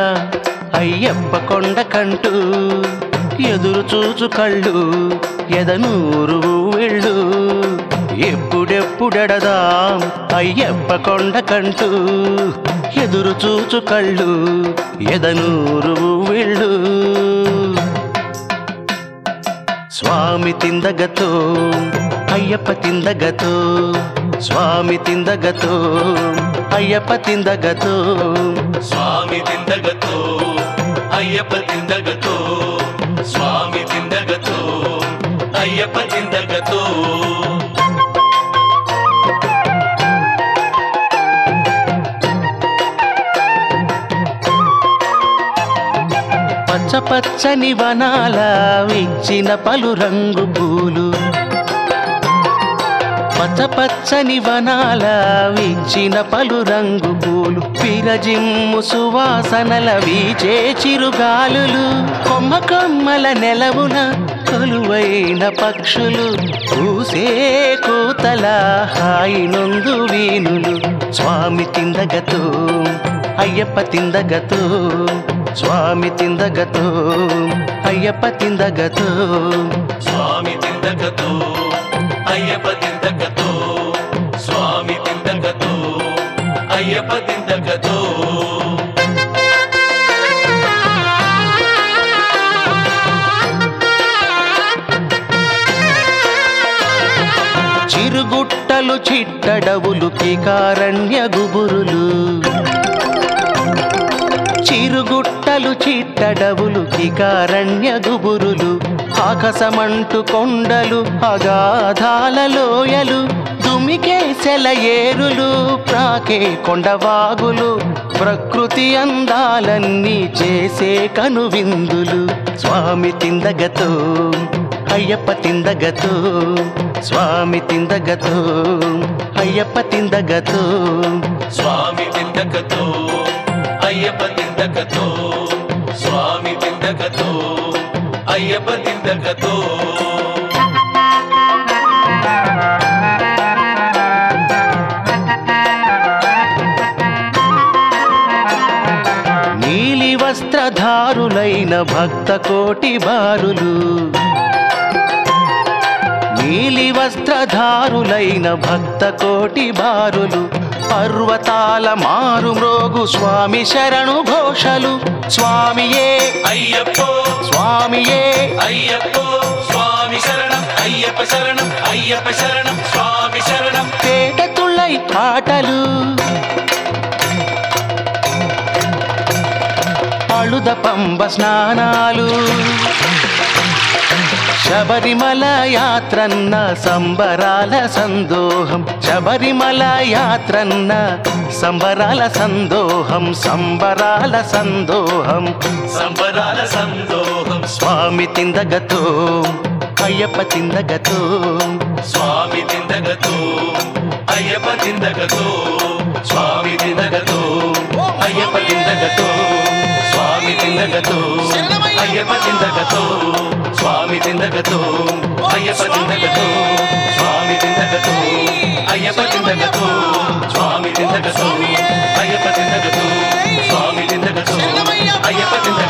అయ్యప్ప కొండ కంటూ ఎదురు చూచు కళ్ళు ఎదనూరు వెళ్ళు ఎప్పుడెప్పుడెడదాం అయ్యప్ప కొండ కంటూ ఎదురు చూచు కళ్ళు ఎదనూరు వెళ్ళు స్వామి తిందగతో అయ్యప్ప తిందగతో స్వామి తిందగతో అయ్యప్ప తిందగతో స్వామి తిందగతో అయ్యప్ప తిందగతో స్వామి తిందగతో అయ్యప్ప తిందగతో పచ్చ పచ్చని వనాల విచ్చిన పలు రంగు పూలు పచ్చ పచ్చని వనాల విచ్చిన పలు రంగు పూలు విరజిమ్ము సువాసనల వీచే చిరుగాలులు కొమ్మ కొమ్మల నెలవున కొలువైన పక్షులు పూసే కూతల హాయి నొందు వీనులు స్వామి తిందగతో అయ్యప్ప తిందగతో స్వామి తిందగతో అయ్యప్ప తిందగతో స్వామి తిందగతో అయ్యప్ప తిందగతో స్వామి తిందగతో అయ్యప్ప తిందగతో చిరుగుట్టలు చిట్టడవులు కికారణ్య గుబురులు చిరుగుట్టలు చిట్టడవులు కికారణ్య గుబురులు ఆకాశమంటు కొండలు అగాధాల లోయలు దుమికే సెలయేరులు ప్రాకే కొండవాగులు ప్రకృతి అందాలన్నీ చేసే కనువిందులు స్వామి తిందగతో అయ్యప్ప తిందగతో స్వామి తిందగతో అయ్యప్ప తిందగతో స్వామి తిందగతో అయ్యప్ప తిందగతో స్వామి తిందగతో అయ్యప్ప తిందగతో నీలి వస్త్రధారులైన భక్త కోటి బారులు నీలి వస్త్రధారులైన భక్త కోటి బారులు పర్వతాల మారు మ్రోగు స్వామి శరణు ఘోషలు స్వామియే అయ్యప్పో స్వామియే అయ్యప్పో స్వామి శరణం అయ్యప్ప శరణం అయ్యప్ప శరణం స్వామి శరణం పేట తుళ్ళై పాటలు అళుద పంబ స్నానాలు శబరిమల యాత్రన్న సంబరాల సందోహం శబరిమల యాత్రన్న సంబరాల సందోహం సంబరాల సందోహం సంబరాల సందోహం స్వామి తిందగతో అయ్యప్ప తిందగతో స్వామి తిందగతో అయ్యప్ప తిందగతో స్వామి తిందగతో అయ్యప్ప తిందగతో స్వామి తిందగతో అయ్యప్ప తిందగతో స్వామి తిందగతో అయ్యప్ప తిందగతో స్వామి తిందగతో అయ్యప్ప తిందగతో స్వామి తిందగతో అయ్యప్ప తిందగతో స్వామి తిందగతో అయ్యప్ప తిందగతో